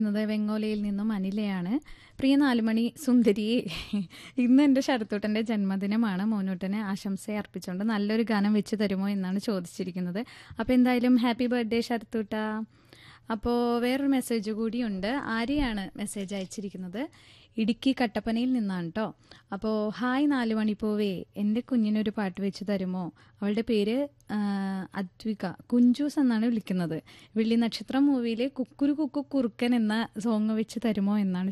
ുന്നത് വെങ്ങോലയിൽ നിന്നും അനിലയാണ് പ്രിയ നാലുമണി സുന്ദരിയെ ഇന്ന് എൻ്റെ ശരത്തൂട്ടൻ്റെ ജന്മദിനമാണ് മോനൂട്ടന് ആശംസ അർപ്പിച്ചുകൊണ്ട് നല്ലൊരു ഗാനം വെച്ച് തരുമോ എന്നാണ് ചോദിച്ചിരിക്കുന്നത് അപ്പോൾ എന്തായാലും ഹാപ്പി ബർത്ത്ഡേ ശരത്തൂട്ട അപ്പോൾ വേറൊരു മെസ്സേജ് കൂടിയുണ്ട് ആര്യയാണ് മെസ്സേജ് അയച്ചിരിക്കുന്നത് ഇടുക്കി കട്ടപ്പനയിൽ നിന്നാണ് കേട്ടോ അപ്പോൾ ഹായ് നാല് മണിപ്പൂവേ എൻ്റെ കുഞ്ഞിനൊരു പാട്ട് വെച്ച് തരുമോ അവളുടെ പേര് ആ, അദ്വിക കുഞ്ചൂസ് എന്നാണ് വിളിക്കുന്നത് വെള്ളി നക്ഷത്രം മൂവിയിലെ കുക്കുരു കുക്കു കുറുക്കൻ എന്ന സോങ് വെച്ച് തരുമോ എന്നാണ്